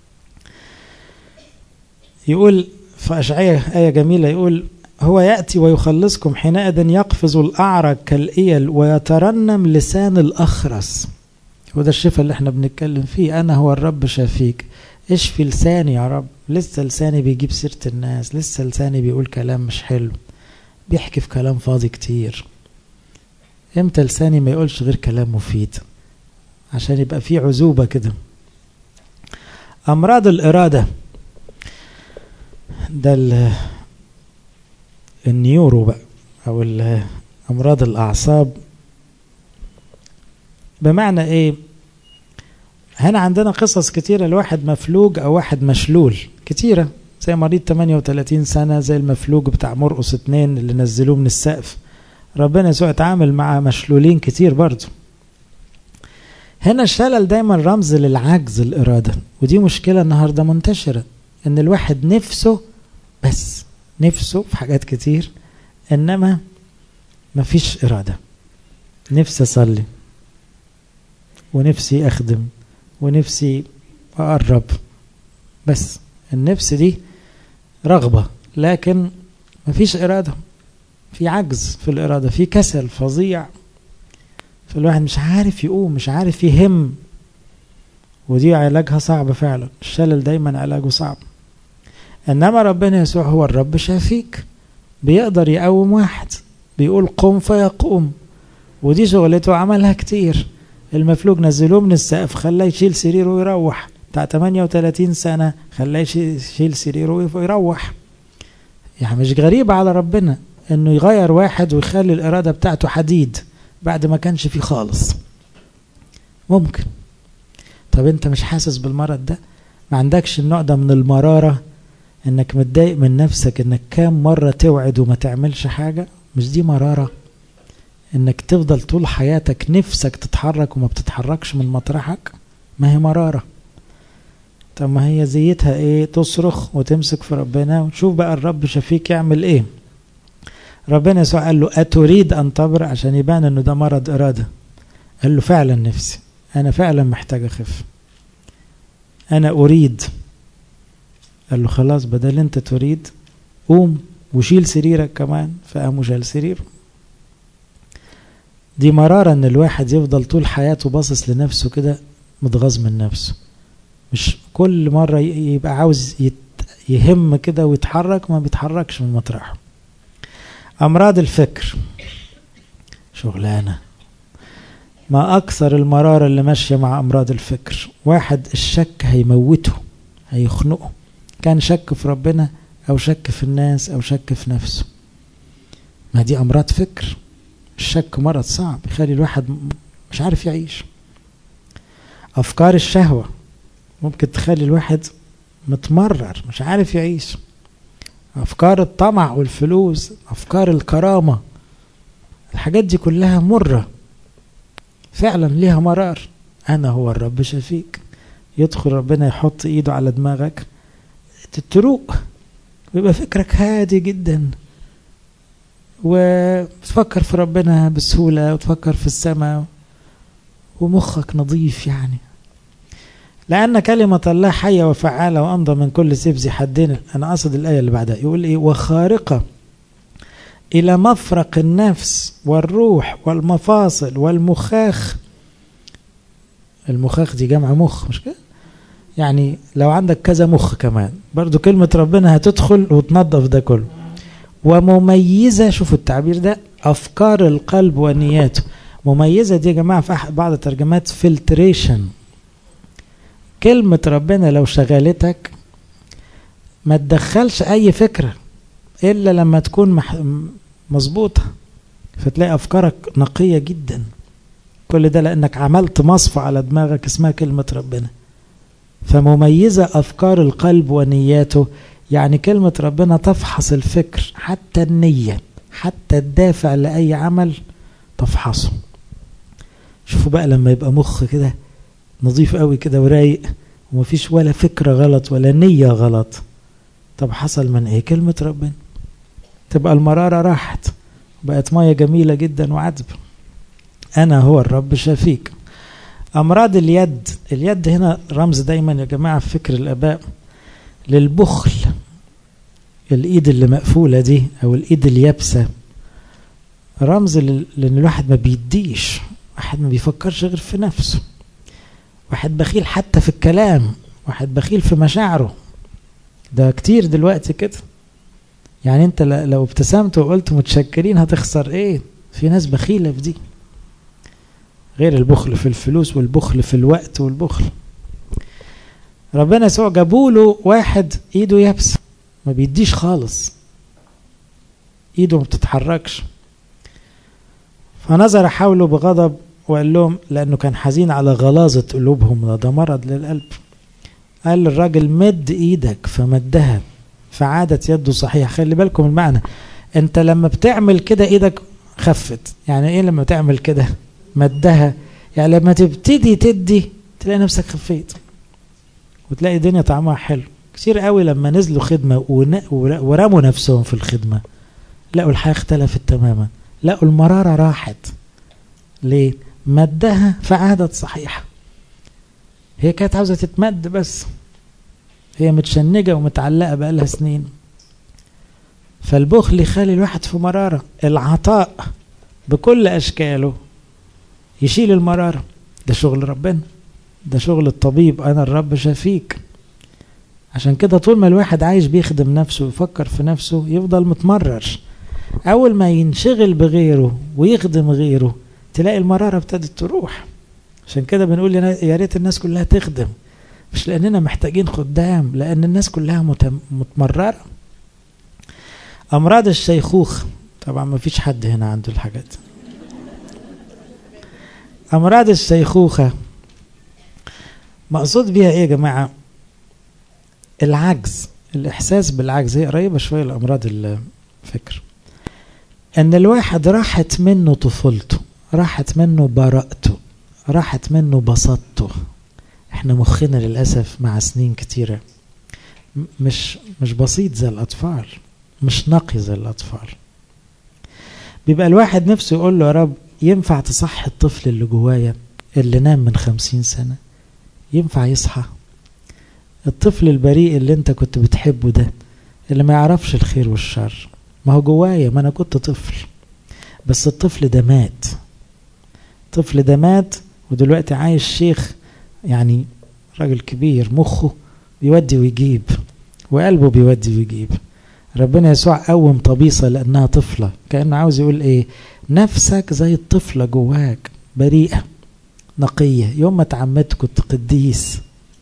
يقول في أشعية آية جميلة يقول هو يأتي ويخلصكم حينئذ يقفز الأعرج كالإيل ويترنم لسان الأخرس وده الشفاء اللي احنا بنتكلم فيه أنا هو الرب شافيك اشفي لساني يا رب لسه لساني بيجيب سيرة الناس لسه لساني بيقول كلام مش حلو بيحكي في كلام فاضي كتير امتى لساني ما يقولش غير كلام مفيد عشان يبقى في عزوبة كده أمراض الإرادة ده النيورو بقى أو أمراض الأعصاب بمعنى إيه هنا عندنا قصص كتيرة لواحد مفلوج أو واحد مشلول كتيرة زي مريض 38 سنة زي المفلوج بتاع مرقص اتنين اللي نزلوه من السقف ربنا يسوع اتعامل مع مشلولين كتير برضه هنا الشلل دايما رمز للعجز الإرادة ودي مشكلة النهاردة منتشرة إن الواحد نفسه بس نفسه في حاجات كتير إنما مفيش إرادة نفسي أصلي ونفسي أخدم ونفسي أقرب بس النفس دي رغبة لكن مفيش إرادة في عجز في الإرادة في كسل فظيع فالواحد مش عارف يقوم مش عارف يهم ودي علاجها صعب فعلا الشلل دايما علاجه صعب انما ربنا يسوع هو الرب شافيك بيقدر يقوم واحد بيقول قم فيقوم ودي شغلته عملها كتير المفلوج نزلوه من السقف خلاه يشيل سريره ويروح بتاع 38 سنة خلاه يشيل سريره ويروح يعني مش غريبة على ربنا انه يغير واحد ويخلي الإرادة بتاعته حديد بعد ما كانش فيه خالص ممكن طب انت مش حاسس بالمرض ده ما عندكش النوع ده من المرارة انك متضايق من نفسك انك كام مرة توعد وما تعملش حاجة مش دي مرارة انك تفضل طول حياتك نفسك تتحرك وما بتتحركش من مطرحك ما هي مرارة طب ما هي زيتها ايه تصرخ وتمسك في ربنا وتشوف بقى الرب شفيك يعمل ايه ربنا يسوع قال له أتريد أن تبرأ عشان يبان أنه ده مرض إرادة قال له فعلا نفسي أنا فعلا محتاج أخف أنا أريد قال له خلاص بدل أنت تريد قوم وشيل سريرك كمان فقام وشال سريره دي مرارة أن الواحد يفضل طول حياته باصص لنفسه كده متغاظ من نفسه مش كل مرة يبقى عاوز يهم كده ويتحرك ما بيتحركش من مطرحه أمراض الفكر شغلانة ما أكثر المرارة اللي ماشية مع أمراض الفكر واحد الشك هيموته هيخنقه كان شك في ربنا أو شك في الناس أو شك في نفسه ما دي أمراض فكر الشك مرض صعب يخلي الواحد مش عارف يعيش أفكار الشهوة ممكن تخلي الواحد متمرر مش عارف يعيش أفكار الطمع والفلوس أفكار الكرامة الحاجات دي كلها مرة فعلا ليها مرار أنا هو الرب شفيك يدخل ربنا يحط إيده على دماغك تروق ويبقى فكرك هادي جدا وتفكر في ربنا بسهولة وتفكر في السماء ومخك نظيف يعني لأن كلمة الله حية وفعالة وأمضى من كل سيف ذي حدين أنا أقصد الآية اللي بعدها يقول إيه وخارقة إلى مفرق النفس والروح والمفاصل والمخاخ المخاخ دي جمع مخ مش كده يعني لو عندك كذا مخ كمان برضو كلمة ربنا هتدخل وتنظف ده كله ومميزة شوفوا التعبير ده أفكار القلب ونياته مميزة دي يا جماعة في بعض الترجمات فلتريشن كلمة ربنا لو شغلتك ما تدخلش أي فكرة إلا لما تكون مح... مظبوطة فتلاقي أفكارك نقية جدا كل ده لأنك عملت مصفى على دماغك اسمها كلمة ربنا فمميزة أفكار القلب ونياته يعني كلمة ربنا تفحص الفكر حتى النية حتى الدافع لأي عمل تفحصه شوفوا بقى لما يبقى مخ كده نظيف قوي كده ورايق ومفيش ولا فكرة غلط ولا نية غلط طب حصل من ايه كلمة ربنا تبقى المرارة راحت بقت مية جميلة جدا وعذب أنا هو الرب شفيك أمراض اليد اليد هنا رمز دايما يا جماعة في فكر الآباء للبخل الإيد اللي مقفولة دي أو الإيد اليابسة رمز لأن الواحد ما بيديش واحد ما بيفكرش غير في نفسه واحد بخيل حتى في الكلام واحد بخيل في مشاعره ده كتير دلوقتي كده يعني انت لو ابتسمت وقلت متشكرين هتخسر ايه في ناس بخيلة في دي غير البخل في الفلوس والبخل في الوقت والبخل ربنا يسوع جابوله واحد ايده يابسه ما بيديش خالص ايده ما بتتحركش فنظر حوله بغضب وقال لهم لانه كان حزين على غلاظه قلوبهم ده مرض للقلب قال للراجل مد ايدك فمدها فعادت يده صحيح خلي بالكم المعنى انت لما بتعمل كده ايدك خفت يعني ايه لما تعمل كده مدها يعني لما تبتدي تدي تلاقي نفسك خفيت وتلاقي الدنيا طعمها حلو كتير قوي لما نزلوا خدمة ورموا نفسهم في الخدمة لقوا الحياة اختلفت تماما لقوا المرارة راحت ليه مدها فعادت صحيحة هي كانت عاوزة تتمد بس هي متشنجة ومتعلقة بقالها سنين فالبخل يخلي الواحد في مرارة العطاء بكل أشكاله يشيل المرارة ده شغل ربنا ده شغل الطبيب أنا الرب شفيك عشان كده طول ما الواحد عايش بيخدم نفسه ويفكر في نفسه يفضل متمرر أول ما ينشغل بغيره ويخدم غيره تلاقي المرارة ابتدت تروح عشان كده بنقول يا ريت الناس كلها تخدم مش لأننا محتاجين خدام لأن الناس كلها متمررة أمراض الشيخوخة طبعا ما فيش حد هنا عنده الحاجات أمراض الشيخوخة مقصود بيها إيه يا جماعة العجز الإحساس بالعجز هي قريبة شوية لأمراض الفكر أن الواحد راحت منه طفولته راحت منه براءته راحت منه بساطته احنا مخنا للأسف مع سنين كتيرة مش مش بسيط زي الأطفال مش نقي زي الأطفال بيبقى الواحد نفسه يقول له يا رب ينفع تصحي الطفل اللي جوايا اللي نام من خمسين سنة ينفع يصحى الطفل البريء اللي انت كنت بتحبه ده اللي ما يعرفش الخير والشر ما هو جوايا ما انا كنت طفل بس الطفل ده مات الطفل ده مات ودلوقتي عايش شيخ يعني راجل كبير مخه بيودي ويجيب وقلبه بيودي ويجيب ربنا يسوع قوم طبيصة لأنها طفلة كأنه عاوز يقول إيه نفسك زي الطفلة جواك بريئة نقية يوم ما تعمدت كنت قديس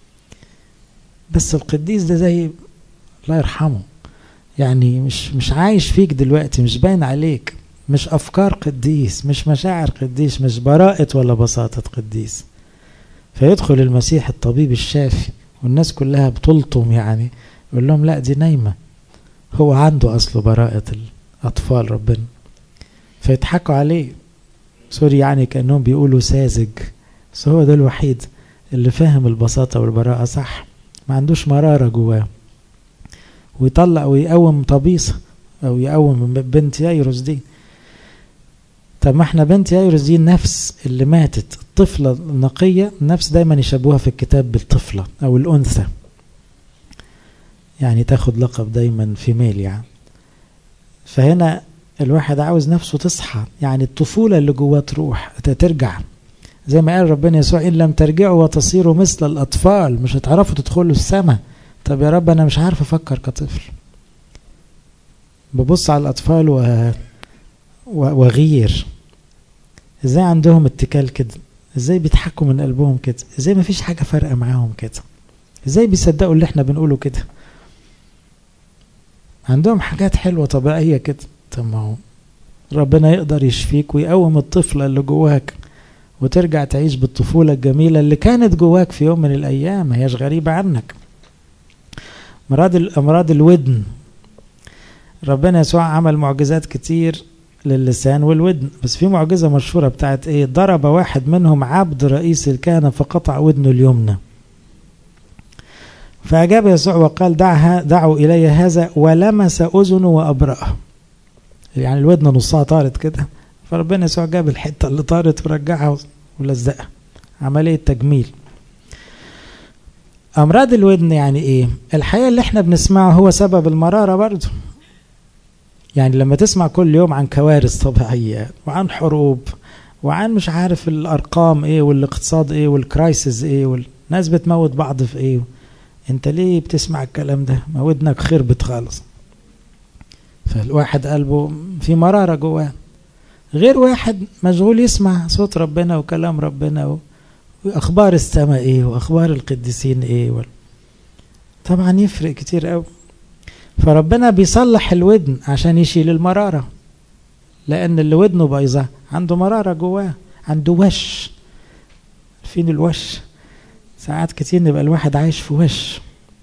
بس القديس ده زي الله يرحمه يعني مش مش عايش فيك دلوقتي مش باين عليك مش أفكار قديس مش مشاعر قديس مش براءة ولا بساطة قديس فيدخل المسيح الطبيب الشافي والناس كلها بتلطم يعني يقول لهم لا دي نايمة هو عنده أصله براءة الأطفال ربنا فيضحكوا عليه سوري يعني كأنهم بيقولوا ساذج بس هو ده الوحيد اللي فاهم البساطة والبراءة صح ما عندوش مرارة جواه ويطلع ويقوم طبيصة أو يقوم بنت يايروس دي طب ما احنا بنت يايروس دي النفس اللي ماتت الطفلة النقية النفس دايما يشبهوها في الكتاب بالطفلة أو الأنثى يعني تاخد لقب دايما في ميل يعني فهنا الواحد عاوز نفسه تصحى يعني الطفولة اللي جواه تروح ترجع زي ما قال ربنا يسوع إن لم ترجعوا وتصيروا مثل الأطفال مش هتعرفوا تدخلوا السماء طب يا رب أنا مش عارف أفكر كطفل ببص على الأطفال و... و... وغير ازاي عندهم اتكال كده ازاي بيضحكوا من قلبهم كده ازاي ما فيش حاجة فارقة معاهم كده ازاي بيصدقوا اللي احنا بنقوله كده عندهم حاجات حلوة طبيعية كده طب ما هو ربنا يقدر يشفيك ويقوم الطفلة اللي جواك وترجع تعيش بالطفولة الجميلة اللي كانت جواك في يوم من الأيام ما هيش غريبة عنك مراد الأمراض الودن ربنا يسوع عمل معجزات كتير للسان والودن بس في معجزة مشهورة بتاعت ايه ضرب واحد منهم عبد رئيس الكهنة فقطع ودنه اليمنى فأجاب يسوع وقال دعها دعوا إلي هذا ولمس أذنه وأبرأه يعني الودن نصها طارت كده فربنا يسوع جاب الحتة اللي طارت ورجعها ولزقها عملية تجميل أمراض الودن يعني إيه الحقيقة اللي احنا بنسمعه هو سبب المرارة برضه يعني لما تسمع كل يوم عن كوارث طبيعية وعن حروب وعن مش عارف الأرقام إيه والاقتصاد إيه والكرايسز إيه والناس بتموت بعض في إيه أنت ليه بتسمع الكلام ده ما ودنك خربت خالص فالواحد قلبه في مرارة جواه غير واحد مشغول يسمع صوت ربنا وكلام ربنا وأخبار السماء إيه وأخبار القديسين إيه وال... طبعا يفرق كتير قوي فربنا بيصلح الودن عشان يشيل المرارة لأن اللي ودنه بايظة عنده مرارة جواه عنده وش فين الوش ساعات كتير نبقى الواحد عايش في وش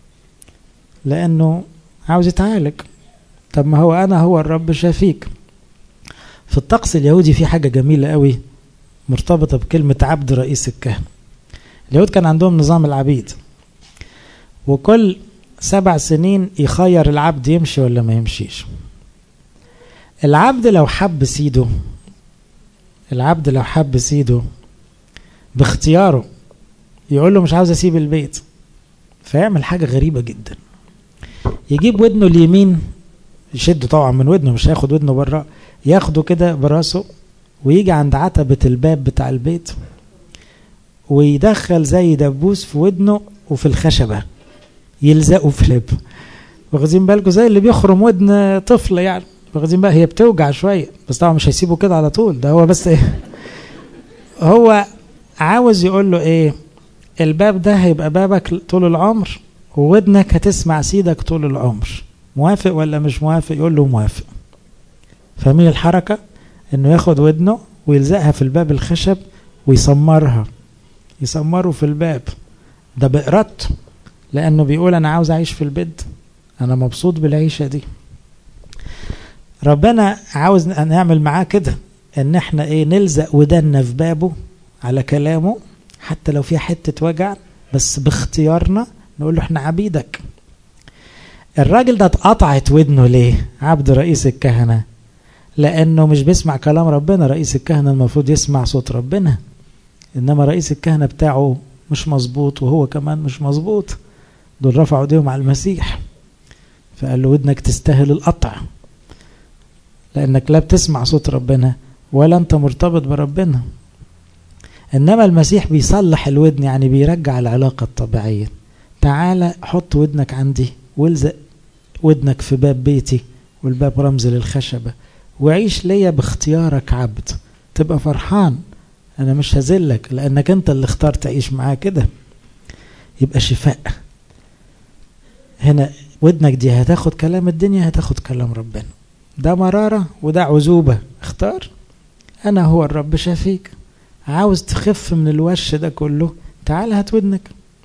لأنه عاوز يتعالج طب ما هو أنا هو الرب شافيك في الطقس اليهودي في حاجة جميلة قوي مرتبطة بكلمة عبد رئيس الكهنة اليهود كان عندهم نظام العبيد وكل سبع سنين يخير العبد يمشي ولا ما يمشيش العبد لو حب سيده العبد لو حب سيده باختياره يقول له مش عاوز اسيب البيت فيعمل حاجة غريبة جدا يجيب ودنه اليمين يشده طبعا من ودنه مش هياخد ودنه بره ياخده كده براسه ويجي عند عتبة الباب بتاع البيت ويدخل زي دبوس في ودنه وفي الخشبة يلزقوا في لب واخدين بالكم زي اللي بيخرم ودن طفل يعني واخدين بقى هي بتوجع شوية بس طبعا مش هيسيبه كده على طول ده هو بس ايه هو عاوز يقول له ايه الباب ده هيبقى بابك طول العمر وودنك هتسمع سيدك طول العمر موافق ولا مش موافق يقول له موافق فاهمين الحركة انه ياخد ودنه ويلزقها في الباب الخشب ويسمرها يسمره في الباب ده بإرادته لأنه بيقول أنا عاوز أعيش في البيت أنا مبسوط بالعيشة دي ربنا عاوز نعمل معاه كده ان احنا ايه نلزق ودنا في بابه على كلامه حتى لو في حتة وجع بس باختيارنا نقول له احنا عبيدك الراجل ده اتقطعت ودنه ليه عبد رئيس الكهنة لانه مش بيسمع كلام ربنا رئيس الكهنة المفروض يسمع صوت ربنا انما رئيس الكهنة بتاعه مش مظبوط وهو كمان مش مظبوط دول رفعوا ايديهم على المسيح فقال له ودنك تستاهل القطع لانك لا بتسمع صوت ربنا ولا انت مرتبط بربنا انما المسيح بيصلح الودن يعني بيرجع العلاقه الطبيعيه تعالى حط ودنك عندي والزق ودنك في باب بيتي والباب رمز للخشبه وعيش ليا باختيارك عبد تبقى فرحان انا مش هزلك لانك انت اللي اخترت تعيش معاه كده يبقى شفاء هنا ودنك دي هتاخد كلام الدنيا هتاخد كلام ربنا ده مرارة وده عزوبة اختار أنا هو الرب شافيك عاوز تخف من الوش ده كله تعال هات ودنك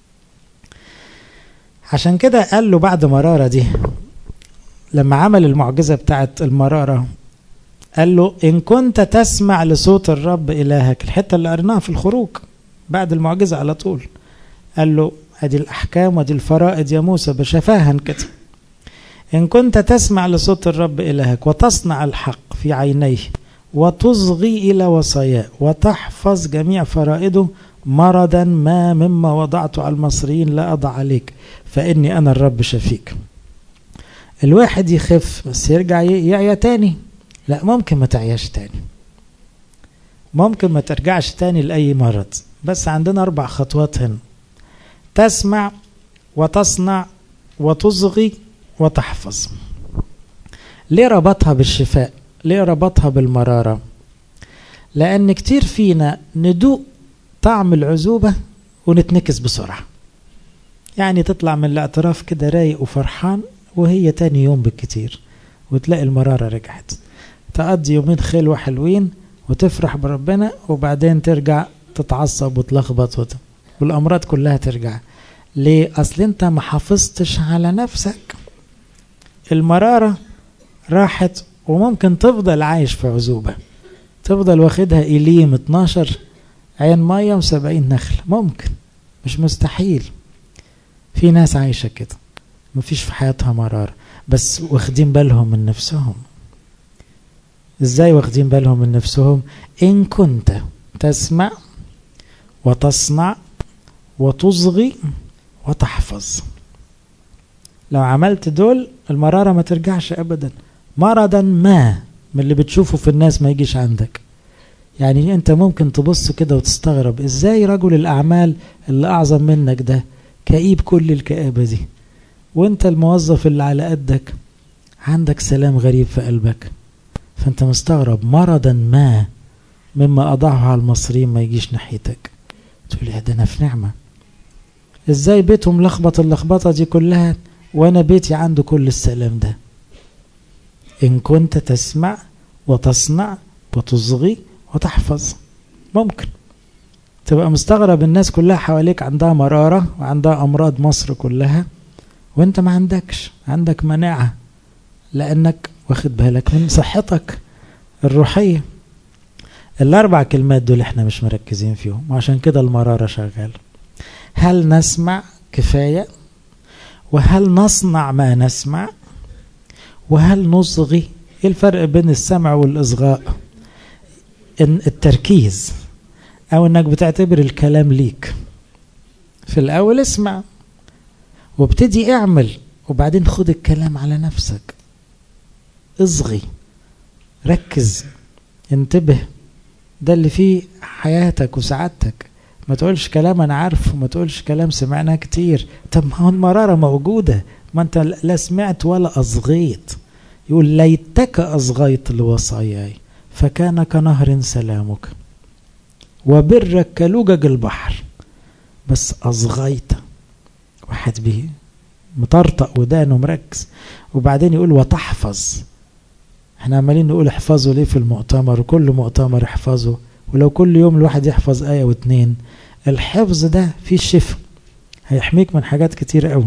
عشان كده قال له بعد مرارة دي لما عمل المعجزة بتاعت المرارة قال له إن كنت تسمع لصوت الرب إلهك الحتة اللي قرناها في الخروج بعد المعجزة على طول قال له ادي الأحكام ودي الفرائض يا موسى بشفاها كده إن كنت تسمع لصوت الرب إلهك وتصنع الحق في عينيه وتصغي إلى وصاياه وتحفظ جميع فرائده مرضا ما مما وضعت على المصريين لا أضع عليك فإني أنا الرب شفيك الواحد يخف بس يرجع يعيا تاني لا ممكن ما تعياش تاني ممكن ما ترجعش تاني لأي مرض بس عندنا أربع خطوات هنا تسمع وتصنع وتصغي وتحفظ ليه ربطها بالشفاء ليه ربطها بالمرارة لأن كتير فينا ندوق طعم العزوبة ونتنكس بسرعة يعني تطلع من الاعتراف كده رايق وفرحان وهي تاني يوم بالكتير وتلاقي المرارة رجعت تقضي يومين خلوة حلوين وتفرح بربنا وبعدين ترجع تتعصب وتلخبط وت... والأمراض كلها ترجع ليه؟ أصل أنت ما حافظتش على نفسك المرارة راحت وممكن تفضل عايش في عزوبة تفضل واخدها إليم 12 عين مية وسبعين نخل ممكن مش مستحيل في ناس عايشة كده مفيش في حياتها مرارة بس واخدين بالهم من نفسهم ازاي واخدين بالهم من نفسهم ان كنت تسمع وتصنع وتصغي وتحفظ لو عملت دول المرارة ما ترجعش ابدا مرضا ما من اللي بتشوفه في الناس ما يجيش عندك يعني انت ممكن تبص كده وتستغرب ازاي رجل الاعمال اللي اعظم منك ده كئيب كل الكآبة دي وانت الموظف اللي على قدك عندك سلام غريب في قلبك فانت مستغرب مرضا ما مما اضعه على المصريين ما يجيش ناحيتك تقول يا ده انا في نعمه ازاي بيتهم لخبط اللخبطه دي كلها وانا بيتي عنده كل السلام ده ان كنت تسمع وتصنع وتصغي وتحفظ ممكن تبقى مستغرب الناس كلها حواليك عندها مرارة وعندها أمراض مصر كلها وانت ما عندكش عندك مناعة لأنك واخد بالك من صحتك الروحية الأربع كلمات دول احنا مش مركزين فيهم وعشان كده المرارة شغال هل نسمع كفاية وهل نصنع ما نسمع وهل نصغي ايه الفرق بين السمع والإصغاء إن التركيز أو إنك بتعتبر الكلام ليك في الأول اسمع وابتدي اعمل وبعدين خد الكلام على نفسك اصغي ركز انتبه ده اللي فيه حياتك وسعادتك ما تقولش كلام انا عارفه ما تقولش كلام سمعناه كتير طب ما هو المرارة موجودة ما انت لا سمعت ولا اصغيت يقول ليتك اصغيت لوصاياي فكان كنهر سلامك وبرك كلجج البحر بس اصغيت واحد بيه مطرطق ودانه مركز وبعدين يقول وتحفظ احنا عمالين نقول احفظوا ليه في المؤتمر وكل مؤتمر احفظوا ولو كل يوم الواحد يحفظ آية واتنين الحفظ ده فيه الشفاء هيحميك من حاجات كتير قوي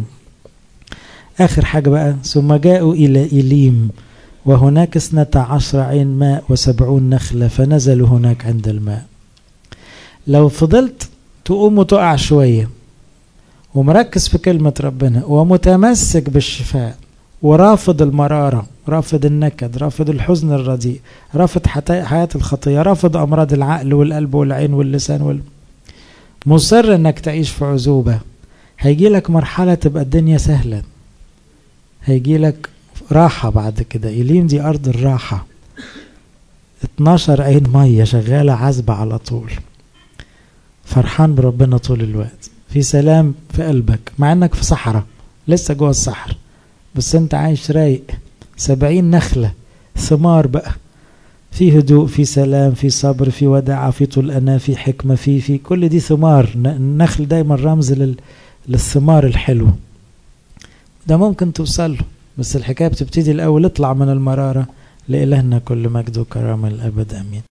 آخر حاجة بقى ثم جاءوا إلى إليم وهناك اثنتا عشر عين ماء وسبعون نخلة فنزلوا هناك عند الماء لو فضلت تقوم وتقع شوية ومركز في كلمة ربنا ومتمسك بالشفاء ورافض المرارة رافض النكد رافض الحزن الرديء رافض حياة الخطية رافض أمراض العقل والقلب والعين واللسان وال... مصر انك تعيش في عزوبة هيجي لك مرحلة تبقى الدنيا سهلة هيجي لك راحة بعد كده إليم دي أرض الراحة 12 عين مية شغالة عذبة على طول فرحان بربنا طول الوقت في سلام في قلبك مع انك في صحراء لسه جوه الصحراء بس انت عايش رايق سبعين نخلة ثمار بقى في هدوء في سلام في صبر في وداعة في طول أنا في حكمة في في كل دي ثمار النخل دايما رمز لل للثمار الحلو ده ممكن توصل له بس الحكاية بتبتدي الأول اطلع من المرارة لإلهنا كل مجد وكرامة الأبد أمين